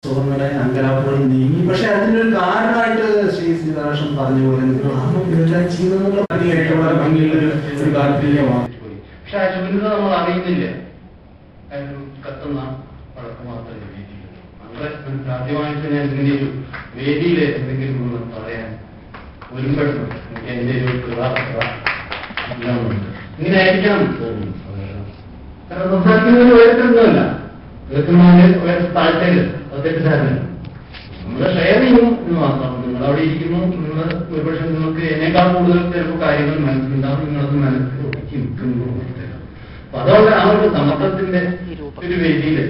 സുവർണയുടെ അങ്കലാപ്പുകൾ നീങ്ങി പക്ഷെ അതിനൊരു കാരണമായിട്ട് ശ്രീ സീതാരാമൻ പറഞ്ഞ പോലെ നിങ്ങൾ ആണോ ഇതെല്ലാം ചെയ്യുന്നതെന്നുള്ള ഭംഗിയായിട്ട് വളരെ ഭംഗിയുള്ള ഒരു ഒരു താല്പര്യമാണ് പോയി പക്ഷെ ആ ശൂന്യത നമ്മൾ അറിയുന്നില്ല അതിന് കത്തുന്ന വഴക്ക് മാത്രമേ വേദിയിലുള്ളൂ നമ്മളെ മനസ്സിൽ ആദ്യമായിട്ട് ഞാൻ ഇതിന്റെ ഒരു വേദിയിൽ എന്തെങ്കിലും ഒന്ന് പറയാൻ ഒരുമ്പെടുന്നു എനിക്ക് അതിന്റെ ഒരു കൃതാർത്ഥത എല്ലാം ഉണ്ട് ഇങ്ങനെ ആയിരിക്കണം തോന്നുന്നു സാധാരണ. കാരണം സംസാരിക്കുന്നത് ഉയരത്തൊന്നുമല്ല കേൾക്കുന്നവര് ഉയരത്ത് താഴ്ത്തേല് അത് തെറ്റിദ്ധാരണ നമ്മൾ ഷെയർ ചെയ്യും എന്ന് മാത്രം നിങ്ങൾ അവിടെ ഇരിക്കുന്നു നിങ്ങൾ ഒരുപക്ഷെ നിങ്ങൾക്ക് എന്നേക്കാൾ കൂടുതൽ ചിലപ്പോൾ കാര്യങ്ങൾ മനസ്സിലുണ്ടാവും നിങ്ങളത് മനസ്സിൽ ഒതുക്കി നിൽക്കുന്നു അപ്പൊ അതുകൊണ്ട് ആ ഒരു സമത്വത്തിന്റെ ഒരു വേദിയില്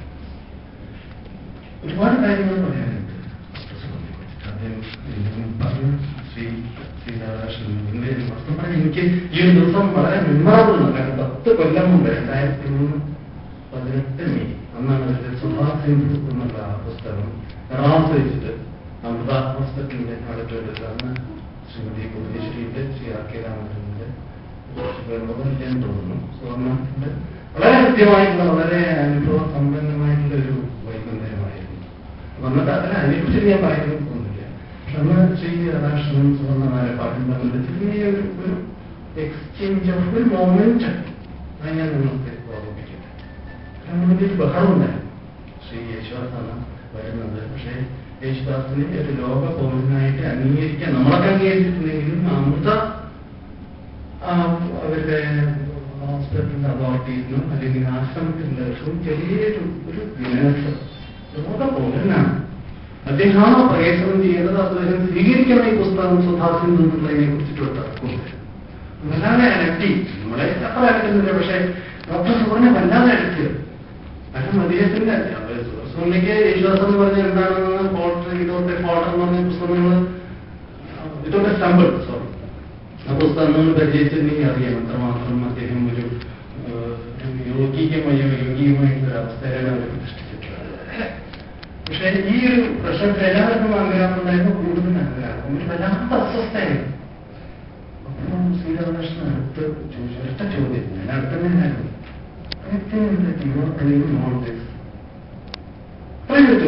ഒരുപാട് കാര്യങ്ങൾ പറയാനുണ്ട് അദ്ദേഹം ഇതിനും പറഞ്ഞു ശ്രീ ശ്രീരാധാകൃഷ്ണൻ വസ്തു പറഞ്ഞ എനിക്ക് ഈ ഒരു ദിവസം വളരെ മെമ്മറബിൾ ആണ് കാരണം പത്ത് കൊല്ലം മുമ്പ് രണ്ടായിരത്തി മൂന്ന് പതിനെട്ട് മെയ് അന്നാണ് അതിന്റെ സുഹാസിന്ധു എന്നുള്ള ആ പുസ്തകം എറണാകുളത്ത് വെച്ചിട്ട് അമൃത ഹോസ്പിറ്റലിന്റെ അടുത്ത് അന്ന് ശ്രീമതി ഭുവനേശ്വരിയുടെ ശ്രീ ആർ കെ രാമചന്ദ്രന്റെ വേണമെന്നില്ലെന്ന് തോന്നുന്നു സുവർണത്തിന്റെ വളരെ കൃത്യമായിട്ടുള്ള വളരെ അനുഭവ സമ്പന്നമായിട്ടുള്ള ഒരു വൈകുന്നേരമായിരുന്നു വന്നിട്ട് അതിനെ അതിനെക്കുറിച്ച് ഞാൻ പറയുന്നത് തോന്നുന്നില്ല പക്ഷെ അന്ന് ശ്രീ രാധാകൃഷ്ണൻ സുവർണനായ പാട്ടും തമ്മിൽ ചെറിയ ഒരു ഒരു എക്സ്ചേഞ്ച് ഓഫ് ഒരു മൊമെന്റ് അത് ഞാൻ നിങ്ങൾക്ക് ഓർമ്മിപ്പിക്കട്ടെ നമ്മുടെ ഒരു ബഹളമുണ്ടായിരുന്നു ശ്രീ യേശുദാസാണ് വരുന്നത് പക്ഷേ യേശുദാസിനെ ഒരു ലോക പൗരനായിട്ട് അംഗീകരിക്കാൻ നമ്മളൊക്കെ അംഗീകരിച്ചിട്ടുണ്ടെങ്കിലും അമൃത ആ, അവരുടെ ഹോസ്പിറ്റലിന്റെ അതോറിറ്റീസിനും അല്ലെങ്കിൽ ആശ്രമത്തിലുള്ളവർക്കും ചെറിയൊരു ഒരു വിനേഴ്സ് ലോക പൗരനാണ് അദ്ദേഹം ആ പ്രയത്നം ചെയ്തത് അദ്ദേഹം സ്വീകരിക്കണം ഈ പുസ്തകം സുധാസിൽ നിന്നുള്ളതിനെ കുറിച്ചിട്ടുള്ള തർക്കമുണ്ട് വല്ലാതെ അലട്ടി നമ്മളെ അത്ര അലട്ടുന്നില്ല പക്ഷെ ഡോക്ടർ സുബ്രഹ്മണ്യ വല്ലാതെ അലട്ടിയത് കാരണം അദ്ദേഹത്തിന്റെ സുബ്രഹ്മണ്യക്ക് യേശുദാസ് എന്ന് പറഞ്ഞ എന്താണെന്ന് ഫോൾട്ടർ ഇതോട്ടെ ഫോൾട്ടർ എന്ന് പറഞ്ഞ പുസ്തകങ്ങൾ ഇതോട്ടെ സ്റ്റമ്പിൾ സോറി ആ പുസ്തകം നമ്മൾ പരിചയിച്ചിട്ടുണ്ടെങ്കിൽ അറിയാം അത്രമാത്രം അദ്ദേഹം ഒരു ഏഹ്, യോഗീകമയോ യോഗീയമായിട്ടുള്ള ഒരു അവസ്ഥയിലാണ് അവർ പ്രതിഷ്ഠിച്ചിട്ടുള്ളത് പക്ഷെ ഈ ഒരു പ്രശ്നത്തിൽ എല്ലാവർക്കും ആഗ്രഹം ഉണ്ടായിരുന്നു കൂടുതൽ ആഗ്രഹം ഒരു വല്ലാത്ത അസ്വസ്ഥയായിരുന്നു അപ്പം ശ്രീരാമകൃഷ്ണൻ അടുത്ത് ചോദിച്ചു ഒറ്റ ചോദ്യം ഞാൻ അടുത്ത് തന്നെയായിരുന്നു I think that you are doing all this. പറയൂ പറ്റൂ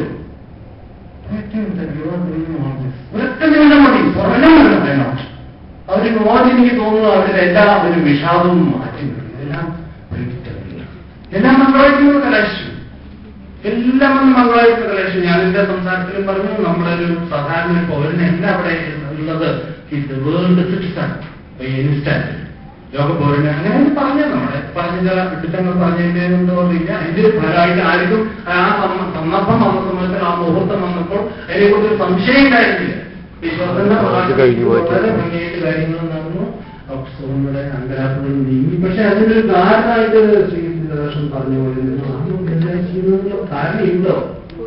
I think that you are doing all this. ഒരൊറ്റ നിമിഷം മതി പുറകെ വേണം അവർ മോദി എനിക്ക് തോന്നുന്നു അവരുടെ എല്ലാ ഒരു വിഷാദവും മാറ്റി നിർത്തി ഇതെല്ലാം predictable. എല്ലാം മംഗളായിട്ട് കലാശിച്ചു എല്ലാം ഒന്ന് മംഗളായിട്ട് കലാശിച്ചു ഞാൻ എന്റെ സംസാരത്തിലും പറഞ്ഞു നമ്മളൊരു സാധാരണ ഒരു പൗരനല്ല അവിടെ ഉള്ളത് വേൾഡ് സിറ്റിസൺ ഇൻസ്റ്റാന്റ് ലോക പൗരന് അങ്ങനെ പറഞ്ഞു നമ്മളെ പറഞ്ഞ ചില വിട്ടിട്ടങ്ങൾ പറഞ്ഞതിന്റെ ഒന്നും അറിയില്ല ഇതിന്റെ ഫലമായിട്ട് ആർക്കും ആ സമ്മ- സന്ദർഭം വന്ന സമയത്ത് ആ മുഹൂർത്തം വന്നപ്പോൾ അതിനെക്കുറിച്ച് ഒരു സംശയം ഉണ്ടായിരുന്നില്ല വിശ്വാസത്തിന്റെ അത് കഴിഞ്ഞു പോയി. വളരെ ഭംഗിയായിട്ട് കാര്യങ്ങൾ നടന്നു നമ്മുടെ അങ്കലാപ്പുകൾ നീങ്ങി പക്ഷെ അതിനൊരു കാരണമായിട്ട് ശ്രീ സീതാകൃഷ്ണൻ പറഞ്ഞ പോലെ നിങ്ങൾ ആണോ ഇതെല്ലാം ചെയ്യുന്നതിനുള്ള കാര്യമുണ്ടോ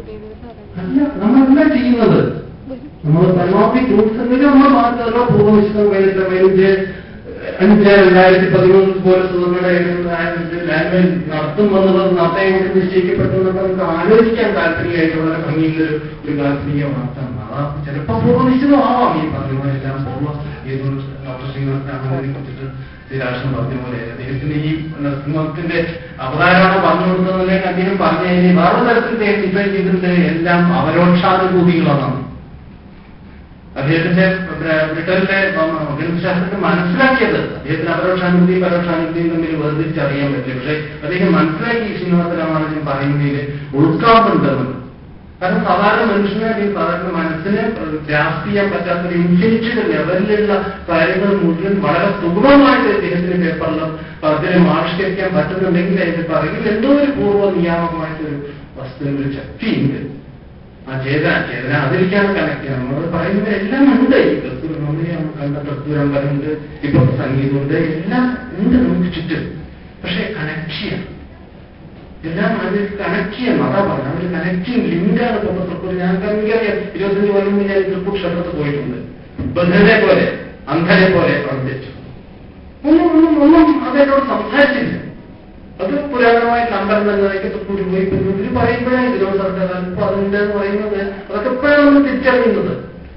അല്ല നമ്മളെല്ലാം ചെയ്യുന്നത് നമ്മൾ പരമാവധി ടൂൾസ് എന്തെങ്കിലും നമ്മൾ മാത്രമല്ല പൂർവ്വവിശുദ്ധം കഴിഞ്ഞിട്ട് പതിനഞ്ച് അഞ്ച് രണ്ടായിരത്തി പതിമൂന്ന് പോലെ സുഖങ്ങളുടെ ലാംഗ്വേജ് നടത്തുമെന്നുള്ളത് നടത്തേ കൊണ്ട് നിശ്ചയിക്കപ്പെട്ടു എന്നൊക്കെ നമുക്ക് ആലോചിക്കാൻ താല്പര്യമായിട്ട് വളരെ ഭംഗിയുള്ളൊരു ഒരു കാൽപ്പനിക വാർത്തയാണ് അതാ ചിലപ്പോൾ പൂർവ്വനിശ്ചിതമാവാം ഈ പറഞ്ഞ പോലെ എല്ലാം പൂർവ്വ ഏതോ ഡോക്ടർ ശ്രീനിവാസനെ കുറിച്ചിട്ട് ശ്രീരാഷ്ട്രം പറഞ്ഞ പോലെ അദ്ദേഹത്തിന് ഈ നരസിംഹത്തിന്റെ അവതാരമാണ് പറഞ്ഞു കൊടുത്തതെന്നുണ്ടെങ്കിൽ അദ്ദേഹം പറഞ്ഞതിന് വേറെ തരത്തിൽ ഡിഫൈൻ ചെയ്തിട്ടുണ്ട് എല്ലാം അവരോക്ഷാനുഭൂതികളാണ് അദ്ദേഹത്തിന്റെ ബ്രിട്ടനിലെ ഗണിതശാസ്ത്രത്തെ മനസ്സിലാക്കിയത് അദ്ദേഹത്തിന് അപരോക്ഷാനുഭൂതിയും പരോക്ഷാനുഭൂതിയും തമ്മിൽ വേർതിരിച്ചറിയാൻ പറ്റില്ല പക്ഷെ അദ്ദേഹം മനസ്സിലാക്കി ശ്രീനിവാസ രാമാനുജൻ പറയുന്നതിൽ ഉൾക്കാമ്പുണ്ടെന്ന് കാരണം സാധാരണ മനുഷ്യനെ അല്ലെങ്കിൽ സാധാരണ മനസ്സിനെ ഗ്രാസ്പ് ചെയ്യാൻ പറ്റാത്ത ഒരു ഇൻഫിനിറ്റ് ലെവലിലുള്ള കാര്യങ്ങൾ മുഴുവൻ വളരെ സുഗമമായിട്ട് അദ്ദേഹത്തിന്റെ പേപ്പറിലും അതിനെ ആവിഷ്കരിക്കാൻ പറ്റുന്നുണ്ടെങ്കിൽ അതിന്റെ പറയിൽ എന്തോ ഒരു പൂർവ്വ നിയാമകമായിട്ടൊരു വസ്തുവിന്റെ ഒരു ശക്തിയുണ്ട് ആ ചേതന ചേതന അതിലേക്കാണ് കണക്ട് ചെയ്യുന്നത് നമ്മൾ പറയുന്നത് എല്ലാം ഉണ്ട് ഈ കസ്തൂരി നമ്മൾ കണ്ട കസ്തൂരമ്പലുണ്ട് ഇപ്പൊ സംഗീതമുണ്ട് എല്ലാം ഉണ്ട് നമുക്ക് ചുറ്റും പക്ഷെ കണക്ട് ചെയ്യാം എല്ലാം അതിൽ കണക്ട് ചെയ്യണം അതാ പറഞ്ഞത് ഒരു കണക്റ്റിംഗ് ലിങ്കാണ് ഇപ്പൊ തൃപ്പൂർ ഞാൻ എനിക്കറിയാം ഇരുപത്തഞ്ച് കൊല്ലം മുന്നേ ഞാൻ തൃപ്പൂർ ക്ഷേത്രത്തിൽ പോയിട്ടുണ്ട് ബന്ധനെ പോലെ അന്ധനെ പോലെ പ്രവർത്തിച്ചു ഒന്നും ഒന്നും ഒന്നും അതെന്നോട് സംസാരിച്ചില്ല അത് പുരാതനമായിട്ട് അമ്പലം തന്നതായിട്ട് തൃപ്പൂർ പോയി ഇവര് പറയുമ്പോഴേ ഇതിനോട് സർക്കാർ ഇപ്പൊ അതുണ്ടെന്ന് പറയുന്നത് അതൊക്കെ എപ്പോഴാണ് നമ്മൾ തിരിച്ചറിയുന്നത്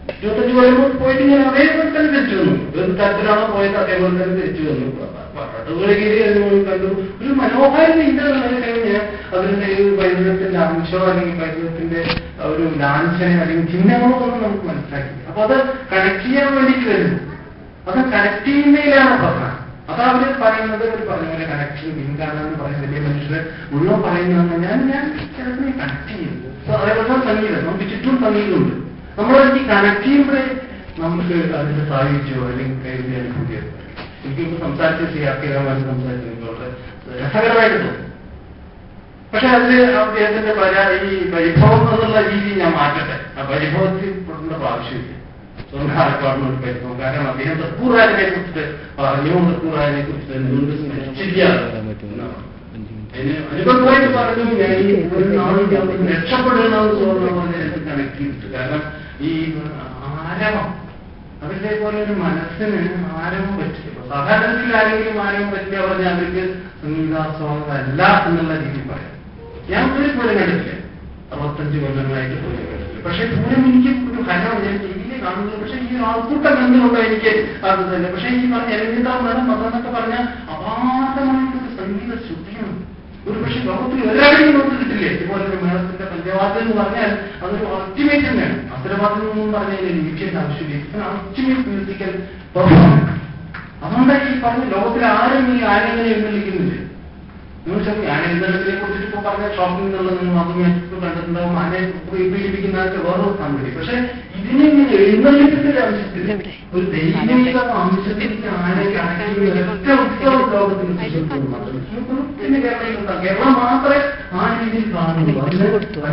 ഇരുപത്തഞ്ച് കൊല്ലം മുമ്പ് പോയിട്ട് ഞാൻ അതേപോലെ തന്നെ തിരിച്ചു വന്നു ഏത് തരത്തിലാണോ പോയത് അതേപോലെ തന്നെ തിരിച്ചു വന്നു പാട്ടുകളിൽ കണ്ടു ഒരു മനോഹാരിത ഇന്ദ്രനെ അതിന്റെ ഈ വൈദ്യുതത്തിന്റെ അംശമോ അല്ലെങ്കിൽ വൈദ്യുതത്തിന്റെ ഒരു ലാഞ്ചന അല്ലെങ്കിൽ ചിഹ്നങ്ങളോ ഒന്നും നമുക്ക് മനസ്സിലാക്കി അപ്പൊ അത് കണക്ട് ചെയ്യാൻ വേണ്ടിയിട്ട് വരുന്നു അത് കണക്ട് ചെയ്യുന്നതിലാണ് പ്രധാനം അതാ അവര് പറയുന്നത് ഒരു പറഞ്ഞ പോലെ കണക്ഷൻ ലിങ്കാണെന്ന് പറയുന്ന വലിയ മനുഷ്യര് മുഴുവൻ പറയുന്നതെന്ന് ഞാൻ ഞാൻ ചിലതിനെ കണക്ട് ചെയ്യുന്നു അപ്പൊ അതേപോലെ തന്നെ സംഗീതം നമുക്ക് ചുറ്റും സംഗീതമുണ്ട് നമ്മൾ ഈ കണക്ട് ചെയ്യുമ്പോഴേ നമുക്ക് അതിന്റെ സാഹിത്യമോ അല്ലെങ്കിൽ കൈവിധി അനുഭൂതി എനിക്കിപ്പോ സംസാരിച്ച് ചെയ്യാക്കിയതായിട്ട് സംസാരിക്കുന്നത് വളരെ രസകരമായിട്ട് തോന്നും പക്ഷെ അതില് അദ്ദേഹത്തിന്റെ പരാ ഈ പരിഭവം എന്നുള്ള രീതി ഞാൻ മാറ്റട്ടെ ആ പരിഭവത്തിൽ പെടേണ്ട ആവശ്യമില്ല സ്വന്തം പരിഭവം കാരണം അദ്ദേഹം തക്കൂറാജിനെ കുറിച്ചിട്ട് പറഞ്ഞു തക്കൂറാജിനെ കുറിച്ച് എന്തുകൊണ്ട് സ്മരിച്ചില്ല അനുഭവമായിട്ട് പറഞ്ഞു ഞാൻ ഈ ഒരു നാളും രക്ഷപ്പെടണമെന്ന് തോന്നുന്ന പോലെ എനിക്ക് കണക്ട് ചെയ്തിട്ട് കാരണം ഈ ആരവം അവരുടെ പോലെ ഒരു മനസ്സിന് ആരവം പറ്റില്ല സാധാരണത്തിൽ ആരെങ്കിലും ആരവം പറ്റില്ല പറഞ്ഞാൽ അവർക്ക് സംഗീതാസ്വാദമല്ല എന്നുള്ള രീതിയിൽ പറയാം ഞാൻ ഒരു പൂരം കണ്ടിട്ടില്ല അറുപത്തഞ്ച് കൊല്ലങ്ങളായിട്ട് പൂരം കണ്ടിട്ടില്ല പക്ഷെ പൂരം എനിക്ക് ഒരു ഹരം ഞാൻ ടിവിയിലെ കാണുന്നത് പക്ഷെ ഈ ആൾക്കൂട്ടം എന്തുകൊണ്ടോ എനിക്ക് അത് തന്നെ പക്ഷെ ഈ പറഞ്ഞ എലഞ്ഞിതാവ് നടൻ മതമെന്നൊക്കെ പറഞ്ഞ അപാരമായിട്ടൊരു സംഗീത ശുദ്ധിയാണ് ഒരു പക്ഷെ ലോകത്തിൽ ഒരാളെയും നോക്കി കിട്ടില്ലേ ഇതുപോലെ ഒരു മേളത്തിന്റെ പഞ്ചവാദ്യം എന്ന് പറഞ്ഞാൽ അതൊരു അൾട്ടിമേറ്റ് തന്നെയാണ് അസുരവാദ്യം എന്ന് പറഞ്ഞാൽ ലിമിറ്റേഷൻ ആവശ്യമില്ല അൾട്ടിമേറ്റ് മ്യൂസിക്കൽ പെർഫോമൻസ് അതുകൊണ്ട് ഈ പറഞ്ഞ ലോകത്തിൽ ആരും ഈ ആരെങ്ങനെ എഴുന്നള്ളിക്കുന്നില്ല നിങ്ങൾ ചോദിക്കും ഞാൻ എഴുന്നള്ളത്തിനെ കുറിച്ചിട്ട് ഇപ്പൊ പറഞ്ഞ ഷോപ്പിംഗ് എന്നുള്ളത് നിങ്ങൾ അതും ഞാൻ ഇപ്പൊ കണ്ടിട്ടുണ്ടാവും ആനെ പീഡിപ്പിക്കുന്നതൊക്കെ വേറെ സംഗതി പക്ഷെ ഇതിനെ ഇങ്ങനെ എഴുന്നള്ളിപ്പിന്റെ ആവശ്യത്തിൽ ഒരു ദൈവിക അംശത്തിലേക്ക് ആനെ കണക്ട് ചെയ്യുന്ന ഒറ്റ ഉത്സവം ലോകത്തിൽ സൃഷ്ടിക്കുന്നു മാത്രമേ. പിന്നെ കേരളത്തിലുണ്ടാകും കേരളം മാത്രമേ ആ രീതിയിൽ കാണുള്ളൂ അതിന്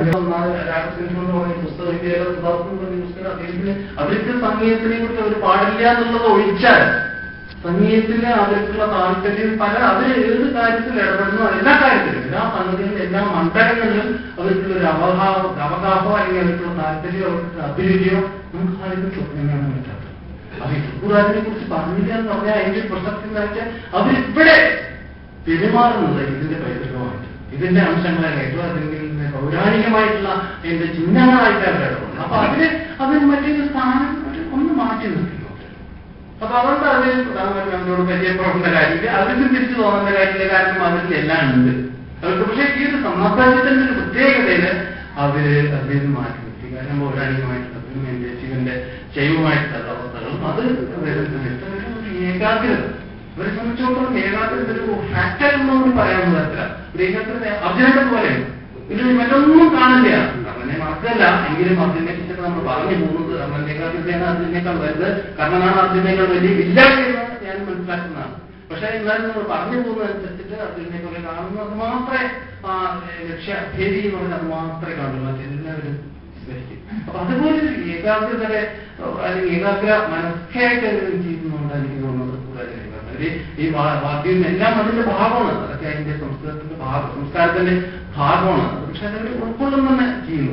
രാജസിംഹം എന്ന് പറയുന്ന പുസ്തകം ഇന്ത്യയിലെ സുധാകരൻ എന്ന് പറയുന്ന പുസ്തകം അദ്ദേഹത്തിന് അവർക്ക് സംഗീതത്തിനെ കുറിച്ച് അവർ പാടില്ല എന്നുള്ളത് ഒഴിച്ചാൽ സംഗീതത്തില് അവർക്കുള്ള താല്പര്യം പല അവർ ഏത് കാര്യത്തിൽ ഇടപെടുന്നു എല്ലാ കാര്യത്തിലും എല്ലാ സംഗതികളിലും എല്ലാ മണ്ഡലങ്ങളിലും അവർക്കുള്ള ഒരു അവഹാവ അവകാശമോ അല്ലെങ്കിൽ അവർക്കുള്ള താല്പര്യമോ അവർക്ക് അഭിരുചിയോ നമുക്ക് ആർക്കും സ്വപ്നം കാണാൻ പറ്റാത്തത് അത് ഹിന്ദുരാജിനെ കുറിച്ച് പറഞ്ഞില്ല എന്ന് പറഞ്ഞാൽ അതിന്റെ പ്രസക്തി എന്ന് വെച്ചാൽ അവരിവിടെ പെരുമാറുന്നത് ഇതിന്റെ പൈതൃകമായിട്ട് ഇതിന്റെ അംശങ്ങളായിട്ടും അല്ലെങ്കിൽ പൗരാണികമായിട്ടുള്ള ഇതിന്റെ ചിഹ്നങ്ങളായിട്ട് അവർ ഇടപെടുന്നു അപ്പൊ അതിന് അതിന് മറ്റൊരു സ്ഥാനം ഒരു ഒന്ന് മാറ്റി നിർത്തിക്കുന്നു അപ്പൊ അതുകൊണ്ട് അത് പ്രധാനമായിട്ടും നമ്മളോട് പരിചയപ്പെടേണ്ട കാര്യമില്ല അവർക്ക് തിരിച്ചു തോന്നേണ്ട കാര്യമില്ല കാരണം അവരിൽ എല്ലാം ഉണ്ട് അവർക്ക് പക്ഷേ ഈ ഒരു സമാധാനത്തിന്റെ ഒരു പ്രത്യേകതയില് അവര് അതിൽ നിന്ന് മാറ്റി നിർത്തി കാരണം പൗരാണികമായിട്ടുള്ളതും എന്റെ ശിവന്റെ ശൈവമായിട്ടുള്ള അവസ്ഥകളും അത് വരുന്നതിന് ഒരു ഏകാഗ്രത അവരെ സംബന്ധിച്ചിടത്തോളം ഏകാഗ്രത ഒരു ഫാക്ടർ എന്നൊന്നും പറയാൻ പറ്റില്ല ഒരു ഏകാഗ്രത അർജുനത്തെ പോലെ ഇതിൽ മറ്റൊന്നും കാണില്ല കർണനെ മാത്രമല്ല എങ്കിലും അർജുനെ കുറിച്ചൊക്കെ നമ്മൾ പറഞ്ഞു പോകുന്നത് കർണനേക്കാൾ അർജുനേക്കാൾ വലുത് കർണനാണ് അർജുനേക്കാൾ വലിയ വില്ല എന്ന് ഞാൻ മനസ്സിലാക്കുന്നതാണ് പക്ഷെ എന്നാലും നമ്മൾ പറഞ്ഞു പോകുന്നതനുസരിച്ചിട്ട് അർജുനെ പോലെ കാണുന്നത് മാത്രമേ ആ ലക്ഷ്യഭേദി എന്ന് പറഞ്ഞാൽ അത് മാത്രമേ കാണുള്ളൂ മറ്റെല്ലാവരും വിസ്മരിക്കും അപ്പൊ അതുപോലെ ഒരു ഏകാഗ്രതയുടെ അല്ലെങ്കിൽ ഏകാഗ്ര മനസ്സായിട്ട് ചെയ്യുന്നുണ്ട് എനിക്ക് തോന്നുന്നത് കൂടുതൽ അവര് ഈ വാ- വാദ്യം എല്ലാം അതിന്റെ ഭാഗമാണ് അതൊക്കെ അതിന്റെ സംസ്കൃതത്തിന്റെ ഭാഗം സംസ്കാരത്തിന്റെ ഭാഗമാണ് പക്ഷെ അതവർ ഉൾക്കൊള്ളുന്ന ചെയ്യുന്നു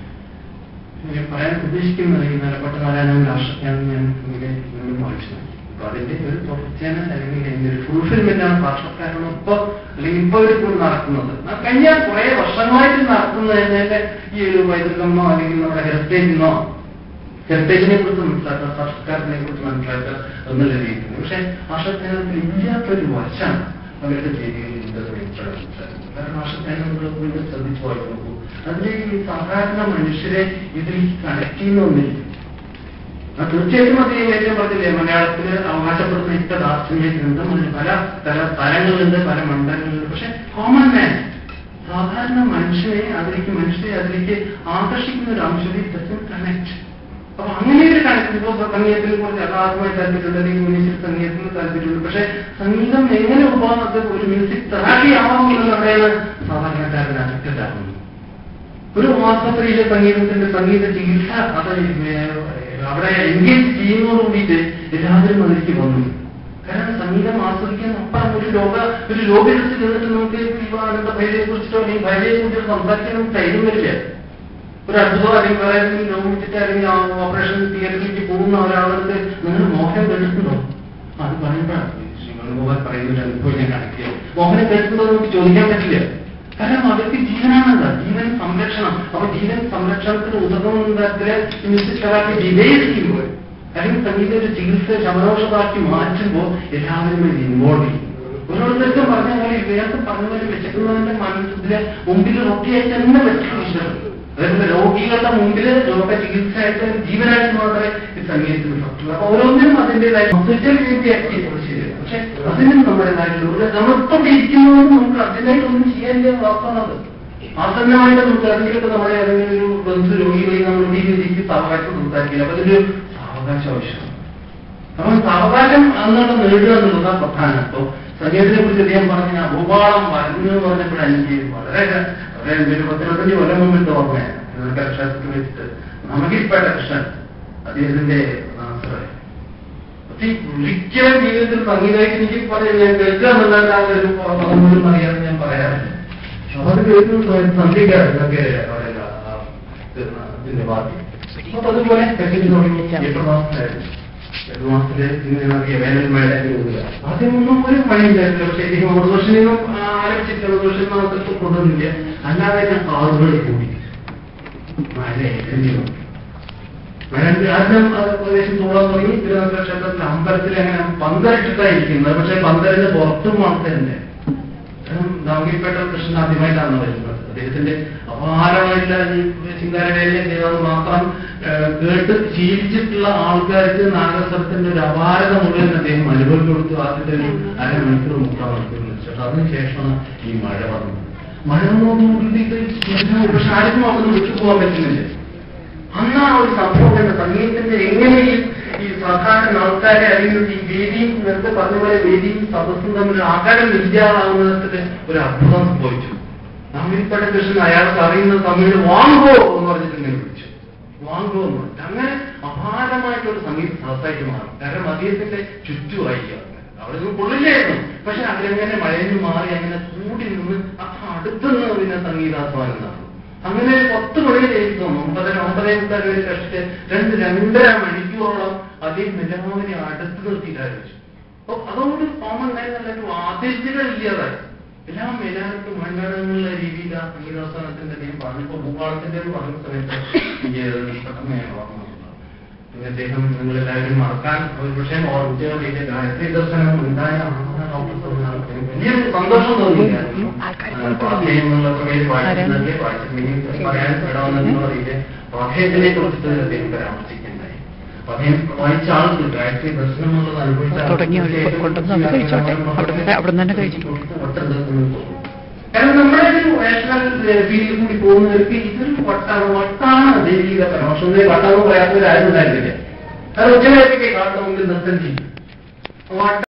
ഞാൻ പറയാൻ ഉദ്ദേശിക്കുന്നത് ഈ നിലപ്പെട്ട നാരായണൻ രാഷ്ട്രജ്ഞാനം ഞാൻ ഇങ്ങനെ വീണ്ടും വായിച്ചു നോക്കി. അപ്പൊ അതിന്റെ ഒരു തുടർച്ചയാണ് അല്ലെങ്കിൽ അതിന്റെ ഒരു ഫുൾഫിൽമെന്റ് ആണ് ഭാഷക്കാരാണ് ഇപ്പൊ അല്ലെങ്കിൽ ഇപ്പൊ ഇപ്പോൾ നടക്കുന്നത് ആ കഴിഞ്ഞ കുറെ വർഷങ്ങളായിട്ട് നടത്തുന്നതിന്റെ ഈ ഒരു പൈതൃകമോ അല്ലെങ്കിൽ നമ്മുടെ ഹെറിറ്റേജിനോ ഹെറിറ്റേജിനെ കുറിച്ച് മനസ്സിലാക്കുക സംസ്കാരത്തിനെ കുറിച്ച് മനസ്സിലാക്കുക എന്നുള്ള രീതിയിൽ പക്ഷെ ഭാഷജ്ഞാനത്തിൽ ഇല്ലാത്തൊരു വശമാണ് അവരുടെ രീതിയിൽ കാരണം ഭാഷജ്ഞാനം നമ്മൾ വീണ്ടും ശ്രദ്ധിച്ചു വായിച്ചു നോക്കൂ അതിലേക്ക് ഈ സാധാരണ മനുഷ്യരെ ഇതിലേക്ക് കണക്ട് ചെയ്യുന്നൊന്നില്ല ആ തീർച്ചയായിട്ടും അത് ഈ ഏറ്റവും പറഞ്ഞില്ലേ മലയാളത്തിൽ അവകാശപ്പെടുന്ന ഇഷ്ട ദാർശനികത്തിനുണ്ട് മറ്റ് പല പല സ്ഥലങ്ങളുണ്ട് പല മണ്ഡലങ്ങളുണ്ട് പക്ഷെ കോമൺ മാൻ സാധാരണ മനുഷ്യനെ അതിലേക്ക് മനുഷ്യരെ അതിലേക്ക് ആകർഷിക്കുന്ന ഒരു അംശം കണക്ട് അപ്പൊ അങ്ങനെ ഒരു കണക്ട് ഇപ്പോ സംഗീതത്തിനെ കുറിച്ച് അഗാധമായി താല്പര്യമുണ്ട് അല്ലെങ്കിൽ മ്യൂസിക് സംഗീതത്തിന് താല്പര്യമുണ്ട് പക്ഷെ സംഗീതം എങ്ങനെ ഉപാധത്ത് ഒരു മ്യൂസിക് തെറാപ്പി ആവാമെന്നുള്ള അവിടെയാണ് സാധാരണക്കാരൻ അഫക്റ്റഡ് ആകുന്നത് ഒരു ആസ്പത്രിയിലെ സംഗീതത്തിന്റെ സംഗീത ചികിത്സ അത് ഏഹ് അവിടെ എൻഗേജ് ചെയ്യുന്നതോട് കൂടിയിട്ട് എല്ലാവരും അതിലേക്ക് വന്നു കാരണം സംഗീതം ആസ്വദിക്കാൻ അപ്പുറം ഒരു ലോക ഒരു ലോകത്തിൽ ചെന്നിട്ട് നമുക്ക് വിവാഹങ്ങളുടെ ഭയരെ കുറിച്ചിട്ടോ അല്ലെങ്കിൽ ഭയരെ കുറിച്ചിട്ടോ സംസാരിക്കാൻ നമുക്ക് ധൈര്യം വരില്ല ഒരു അത്ഭുതം അല്ലെങ്കിൽ വേറെ ഏതെങ്കിലും രോഗം വെച്ചിട്ട് അല്ലെങ്കിൽ ആ ഓപ്പറേഷൻ തിയേറ്ററിലേക്ക് പോകുന്ന ഒരാളടുത്ത് നിങ്ങൾ മോഹനം കേട്ടിട്ടുണ്ടോ ആ, അത് പറയുമ്പോഴാണ് ശ്രീ വേണുഗോപാൽ പറയുന്ന ഒരു അനുഭവം ഞാൻ കണക്ട് ചെയ്യാം മോഹനം കേട്ടിട്ടുണ്ടോ എന്ന് നമുക്ക് ചോദിക്കാൻ പറ്റില്ല കാരണം അവർക്ക് ജീവനാണല്ല ജീവൻ സംരക്ഷണം അപ്പൊ ജീവൻ സംരക്ഷണത്തിന് ഉതകുന്ന തരത്തില് മ്യൂസിക് തെറാപ്പി ഡിവൈസ് ചെയ്യുമ്പോൾ അല്ലെങ്കിൽ സംഗീത ഒരു ചികിത്സ ശമനോഷമാക്കി മാറ്റുമ്പോൾ എല്ലാവരും ഇത് ഇൻവോൾവ് ചെയ്യും ഓരോരുത്തർക്കും പറഞ്ഞ പോലെ ഇദ്ദേഹത്തെ പറഞ്ഞ പോലെ വെച്ചിട്ടുള്ളതിന്റെ മനസ്സിലെ മുമ്പിൽ റൊട്ടിയായി തന്നെ വെച്ചിട്ടുള്ള ഇഷ്ടമുണ്ട് അതേപോലെ രോഗികളുടെ മുമ്പിൽ രോഗ ചികിത്സയായിട്ട് ജീവനായിട്ട് മാത്രമേ ഈ സംഗീതത്തിന് പറ്റുള്ളൂ അപ്പൊ ഓരോന്നിനും അതിൻ്റെതായ മൊത്തത്തിൽ രീതിയാക്കി ശരിയാണ് പക്ഷെ അതിനും നമ്മുടേതായിട്ടുള്ള നമ്മളിപ്പം ഇരിക്കുന്നതുകൊണ്ട് നമുക്ക് അതിനായിട്ടൊന്നും ചെയ്യാനില്ല വാർത്തത് ആസന്നമായിട്ട് നമുക്ക് അതിലേക്ക് നമ്മുടെ ഏതെങ്കിലും ഒരു ബന്ധു രോഗികളെ നമ്മൾ രീതിക്ക് സാവകാശം സംസാരിക്കില്ല അപ്പൊ ഇതിന്റെ സാവകാശം ആവശ്യമാണ് അപ്പം സാവകാശം അന്നോട്ട് നേടുക എന്നുള്ളതാണ് പ്രധാനം അപ്പൊ സംഗീതത്തിനെ കുറിച്ച് അദ്ദേഹം പറഞ്ഞ ഭൂപാളം വരുന്നു എന്ന് പറഞ്ഞപ്പോഴാണ് എനിക്ക് വളരെ വളരെ ഒരു പത്തിരുപത്തഞ്ച് കൊല്ലം മുമ്പിട്ട് ഓർമ്മയാണ് ക്ഷേത്രത്തിൽ വെച്ചിട്ട് നമകിൽപ്പെട്ട കൃഷ്ണൻ അദ്ദേഹത്തിന്റെ നാസറായി ഒരിക്കലും ജീവിതത്തിൽ സംഗീതമായിട്ട് എനിക്ക് പറയാം ഞാൻ കേൾക്കുക എന്നല്ലാതെ ഒരു പദം അറിയാതെ ഞാൻ പറയാറില്ല അപ്പൊ അത് കേൾക്കുന്ന സമയത്ത് സന്ധ്യക്കാരൊക്കെ അവിടെ ആ, ഇത് ഇതിന്റെ ബാക്കി അപ്പൊ അതുപോലെ സെക്കൻഡ് തുടങ്ങി എട്ട് മാസമായിരുന്നു എട്ട് മാസത്തില് ഇങ്ങനെ അറിയ വേനൽ മഴ ആദ്യം ഒന്നും ഒരു മഴയില്ലായിരുന്നു പക്ഷേ ഈ ഓർദോഷനും ആരംഭിച്ചിട്ട് ഓർദോഷൻ മാത്രത്തിൽ കൊണ്ടൊന്നുമില്ല അല്ലാതെ ഞാൻ കാറുകൾ കൂടി മഴ എഴുതിയോ മഴന്റെ ആദ്യം അത് ഏകദേശം തോളാൻ തുടങ്ങി തിരുവനന്തപുരം ക്ഷേത്രത്തിൽ അമ്പലത്തിൽ അങ്ങനെ പന്തലിട്ടിട്ടായിരിക്കുന്നത് പക്ഷെ പന്തലിന് പുറത്തും ആൾക്കാരുണ്ട് ദാമകിൽപേട്ട കൃഷ്ണൻ ആദ്യമായിട്ടാണ് വരുന്നത് അദ്ദേഹത്തിന്റെ അപാരമായിട്ടുള്ള ഈ ചിന്താരവേലയും ചെയ്തത് മാത്രം ഏഹ്, കേട്ട് ശീലിച്ചിട്ടുള്ള ആൾക്കാർക്ക് നാഗസ്വരത്തിന്റെ ഒരു അപാരത മുഴുവൻ അദ്ദേഹം അനുഭവം കൊടുത്തു ആദ്യത്തെ ഒരു അരമണിക്കൂർ മുക്കാൽ മണിക്കൂർ വെച്ചിട്ട് അതിനുശേഷമാണ് ഈ മഴ വന്നത് മഴ നോക്കുമ്പോഴത്തേക്ക് പക്ഷെ ആർക്കും അവിടുന്ന് വിട്ടുപോകാൻ പറ്റുന്നില്ല അന്നാണ് ഒരു സംഭവം കണ്ട സംഗീതത്തിന്റെ എങ്ങനെ ഈ ഈ സാധാരണ ആൾക്കാരെ അല്ലെങ്കിൽ ഈ വേദിയും നേരത്തെ പറഞ്ഞ പോലെ വേദിയും സദസ്സും തമ്മിൽ ആകാരം ഇല്ലാതാവുന്നതിന് ഒരു അത്ഭുതം സംഭവിച്ചു അമിരിപ്പട കൃഷ്ണൻ അയാൾക്ക് അറിയുന്ന തമിഴ് വാങ്ങോ എന്ന് പറഞ്ഞിട്ട് ഇങ്ങനെ വിളിച്ചു വാങ്ങോ എന്ന് പറഞ്ഞിട്ട് അങ്ങനെ അപാരമായിട്ടൊരു സംഗീത സദസ്സായിട്ട് മാറി കാരണം അദ്ദേഹത്തിന്റെ ചുറ്റുമായി അവിടെ കൊള്ളില്ലായിരുന്നു പക്ഷെ അവരങ്ങനെ മഴയിൽ നിന്ന് മാറി അങ്ങനെ കൂടി നിന്ന് ആ അടുത്തുനിന്ന് പിന്നെ സംഗീതാസ്വാദനം നടന്നു അങ്ങനെ ഒരു പത്ത് മണി ജയിച്ചു ഒമ്പതര ഒമ്പതേ മുക്കാൽ വരെ കഷ്ടിച്ച് രണ്ട് രണ്ടര മണിക്കൂറോളം അദ്ദേഹം എല്ലാവരെയും അടുത്ത് നിർത്തി ആലോചിച്ചു അപ്പൊ അതുകൊണ്ട് കോമൺ ഉണ്ടായിരുന്നല്ലാണ്ട് വാദ്യങ്ങൾ ഇല്ലാതായി എല്ലാം എല്ലാവർക്കും വേണ്ടതെന്നുള്ള രീതിയിൽ ആ സംഗീതാസ്വാദനത്തിന്റെ അദ്ദേഹം പറഞ്ഞപ്പോ ഭൂപാളത്തിന്റെ പറഞ്ഞ സമയത്ത് എനിക്ക് പെട്ടെന്ന് ഞാൻ ഓർമ്മ വന്നു. പിന്നെ അദ്ദേഹം നിങ്ങളെല്ലാവരും മറക്കാൻ ഒരു പക്ഷേ ഓർമ്മിച്ച വലിയ ഗായത്രി ദർശനം ഉണ്ടായ വലിയൊരു സന്തോഷം തോന്നിയില്ല പാഠ്യം എന്നുള്ള പേര് വായിക്കുന്നതിന്റെ വായിച്ചിട്ടുണ്ടെങ്കിൽ പറയാൻ ഇടാവുന്ന രീതിയിൽ പാഠ്യത്തിനെ കുറിച്ചിട്ട് അദ്ദേഹം പരാമർശിക്കുന്നുണ്ടായി അപ്പൊ അദ്ദേഹം വായിച്ച ആൾക്ക് ഗായത്രി ദർശനം എന്നുള്ളത് അനുഭവിച്ച തുടങ്ങി അവർ കൊണ്ടുവന്ന് അത് കഴിച്ചോട്ടെ. അവിടെ- അവിടെ നിന്ന് തന്നെ കഴിച്ചു. കാരണം നമ്മുടെ ഒരു നാഷണൽ ഫീൽഡിൽ കൂടി പോകുന്നവർക്ക് ഇതൊരു വട്ടാണ് വട്ടാണ് ദൈവിക പരമോഷം വട്ടാന്ന് പറയാത്തവരാരും ഉണ്ടായിരുന്നില്ല അത് ഉച്ചവരത്തേക്ക് കാട്ടുന്ന മുമ്പിൽ നൃത്തം ചെയ്യും വട്ട